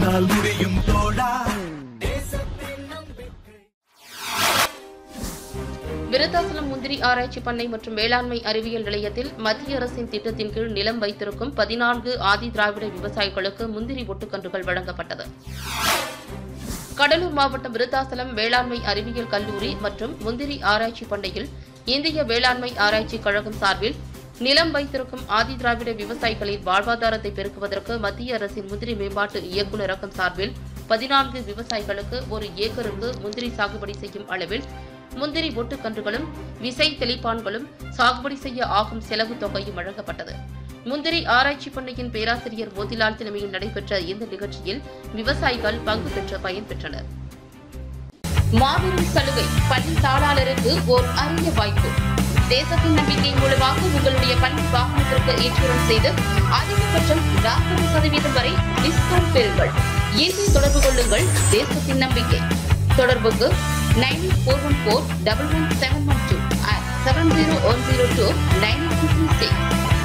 உன்னால் முடியும் தோழா விருத்தாசலம் முந்திரி ஆராய்ச்சி பண்ணை மற்றும் வேளாண்மை அறிவியல் நிலையத்தில் மத்திய அரசின் திட்டத்தின் கீழ் நிலம் வைத்திருக்கும் பதினான்கு ஆதி திராவிட விவசாயிகளுக்கு முந்திரி ஒட்டுக்கன்றுகள் வழங்கப்பட்டது கடலூர் மாவட்டம் விருத்தாசலம் வேளாண்மை அறிவியல் கல்லூரி மற்றும் முந்திரி ஆராய்ச்சி பண்ணையில் இந்திய வேளாண்மை ஆராய்ச்சி கழகம் சார்பில் நிலம் வைத்திருக்கும் ஆதி திராவிட விவசாயிகளின் வாழ்வாதாரத்தை பெருக்குவதற்கு மத்திய அரசின் முந்திரி மேம்பாட்டு இயக்குநரகம் சார்பில் பதினான்கு விவசாயிகளுக்கு ஒரு ஏக்கருக்கு முந்திரி சாகுபடி செய்யும் அளவில் முந்திரி ஒட்டுக்கன்றுகளும் விசை தெளிப்பான்களும் சாகுபடி செய்ய ஆகும் செலவு தொகையும் வழங்கப்பட்டது முந்திரி ஆராய்ச்சி பண்ணையின் பேராசிரியர் மோதிலால் தலைமையில் நடைபெற்ற இந்த நிகழ்ச்சியில் விவசாயிகள் பங்கு பெற்று பயன்பெற்றனர் மாபெரும் சலுகை பள்ளி தாளாளருக்கு ஓர் அரிய வாய்ப்பு தேசத்தின் நம்பிக்கை மூலமாக உங்களுடைய பள்ளி வாகனத்திற்கு ஏற்றுமதி செய்து அதிகபட்சம் நாற்பது சதவீதம் வரை டிஸ்கவுண்ட் பெறுங்கள் இன்று தொடர்பு கொள்ளுங்கள் தேசத்தின் நம்பிக்கை தொடர்புக்கு nine four one four double one seven one two seven zero one zero two nine six